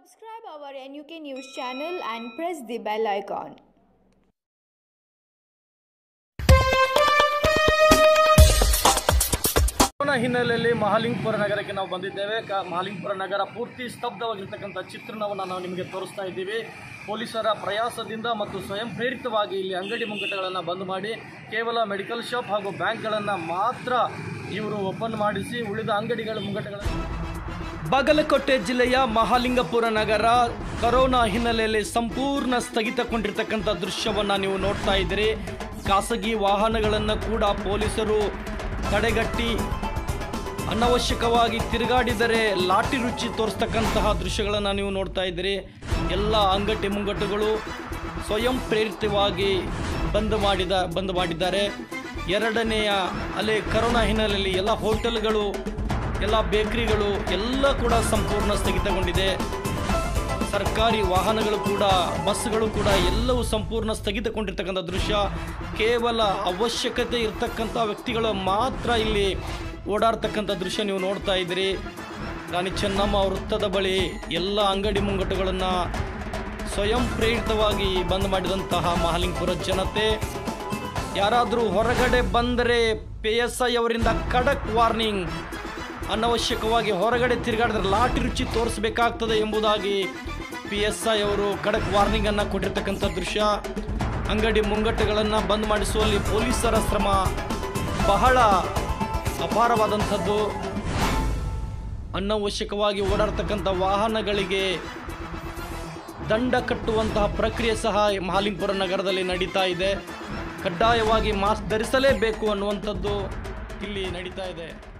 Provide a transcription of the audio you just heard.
Subscribe our NUK News channel and press the bell icon. Corona ಹಿನ್ನೆಲೆಯಲ್ಲಿ ಮಹಾಲಿಂಗಪುರ ನಗರಕ್ಕೆ ನಾವು ಬಂದಿದ್ದೇವೆ ಕ ಮಹಾಲಿಂಗಪುರ ನಗರ ಪೂರ್ತಿ ಸ್ತಬ್ಧವಾಗಿರ್ತಕ್ಕಂಥ ಚಿತ್ರಣವನ್ನು ನಾವು ನಿಮಗೆ ತೋರಿಸ್ತಾ ಇದ್ದೀವಿ ಪೊಲೀಸರ ಪ್ರಯಾಸದಿಂದ ಮತ್ತು ಸ್ವಯಂ ಪ್ರೇರಿತವಾಗಿ ಇಲ್ಲಿ ಅಂಗಡಿ ಮುಂಗಟ್ಟುಗಳನ್ನು ಬಂದ್ ಮಾಡಿ ಕೇವಲ ಮೆಡಿಕಲ್ ಶಾಪ್ ಹಾಗೂ ಬ್ಯಾಂಕ್ಗಳನ್ನು ಮಾತ್ರ ಇವರು ಓಪನ್ ಮಾಡಿಸಿ ಉಳಿದ ಅಂಗಡಿಗಳ ಮುಂಗಟ್ಟುಗಳನ್ನು ಬಾಗಲಕೋಟೆ ಜಿಲ್ಲೆಯ ಮಹಾಲಿಂಗಪುರ ನಗರ ಕರೋನಾ ಹಿನ್ನೆಲೆಯಲ್ಲಿ ಸಂಪೂರ್ಣ ಸ್ಥಗಿತಗೊಂಡಿರ್ತಕ್ಕಂಥ ದೃಶ್ಯವನ್ನು ನೀವು ನೋಡ್ತಾ ಇದ್ದೀರಿ ಖಾಸಗಿ ವಾಹನಗಳನ್ನು ಕೂಡ ಪೊಲೀಸರು ತಡೆಗಟ್ಟಿ ಅನವಶ್ಯಕವಾಗಿ ತಿರುಗಾಡಿದರೆ ಲಾಠಿ ರುಚಿ ತೋರಿಸ್ತಕ್ಕಂತಹ ದೃಶ್ಯಗಳನ್ನು ನೀವು ನೋಡ್ತಾ ಇದ್ದೀರಿ ಎಲ್ಲ ಅಂಗಡಿ ಮುಂಗಟ್ಟುಗಳು ಸ್ವಯಂ ಪ್ರೇರಿತವಾಗಿ ಬಂದ್ ಮಾಡಿದ ಬಂದ್ ಮಾಡಿದ್ದಾರೆ ಎರಡನೆಯ ಅಲೆ ಕರೋನಾ ಹಿನ್ನೆಲೆಯಲ್ಲಿ ಎಲ್ಲ ಹೋಟೆಲ್ಗಳು ಎಲ್ಲ ಬೇಕರಿಗಳು ಎಲ್ಲ ಕೂಡ ಸಂಪೂರ್ಣ ಸ್ಥಗಿತಗೊಂಡಿದೆ ಸರ್ಕಾರಿ ವಾಹನಗಳು ಕೂಡ ಬಸ್ಗಳು ಕೂಡ ಎಲ್ಲವೂ ಸಂಪೂರ್ಣ ಸ್ಥಗಿತಗೊಂಡಿರ್ತಕ್ಕಂಥ ದೃಶ್ಯ ಕೇವಲ ಅವಶ್ಯಕತೆ ಇರ್ತಕ್ಕಂಥ ವ್ಯಕ್ತಿಗಳು ಮಾತ್ರ ಇಲ್ಲಿ ಓಡಾಡ್ತಕ್ಕಂಥ ದೃಶ್ಯ ನೀವು ನೋಡ್ತಾ ಇದ್ದೀರಿ ರಾಣಿ ಚೆನ್ನಮ್ಮ ವೃತ್ತದ ಬಳಿ ಎಲ್ಲ ಅಂಗಡಿ ಮುಂಗಟ್ಟುಗಳನ್ನು ಸ್ವಯಂ ಪ್ರೇರಿತವಾಗಿ ಬಂದ್ ಮಾಡಿದಂತಹ ಮಹಾಲಿಂಗಪುರ ಜನತೆ ಯಾರಾದರೂ ಹೊರಗಡೆ ಬಂದರೆ ಪಿ ಎಸ್ ಐ ಅವರಿಂದ ಖಡಕ್ ವಾರ್ನಿಂಗ್ ಅನವಶ್ಯಕವಾಗಿ ಹೊರಗಡೆ ತಿರುಗಾಡಿದ್ರೆ ಲಾಠಿ ರುಚಿ ತೋರಿಸಬೇಕಾಗ್ತದೆ ಎಂಬುದಾಗಿ ಪಿ ಎಸ್ ಐ ಅವರು ಖಡಕ್ ವಾರ್ನಿಂಗನ್ನು ಕೊಟ್ಟಿರ್ತಕ್ಕಂಥ ದೃಶ್ಯ ಅಂಗಡಿ ಮುಂಗಟ್ಟುಗಳನ್ನು ಬಂದ್ ಮಾಡಿಸುವಲ್ಲಿ ಪೊಲೀಸರ ಶ್ರಮ ಬಹಳ ಅಪಾರವಾದಂಥದ್ದು ಅನವಶ್ಯಕವಾಗಿ ಓಡಾಡ್ತಕ್ಕಂಥ ವಾಹನಗಳಿಗೆ ದಂಡ ಕಟ್ಟುವಂತಹ ಪ್ರಕ್ರಿಯೆ ಸಹ ಮಹಾಲಿಂಗಪುರ ನಗರದಲ್ಲಿ ನಡೀತಾ ಇದೆ ಕಡ್ಡಾಯವಾಗಿ ಮಾಸ್ಕ್ ಧರಿಸಲೇಬೇಕು ಅನ್ನುವಂಥದ್ದು ಇಲ್ಲಿ ನಡೀತಾ ಇದೆ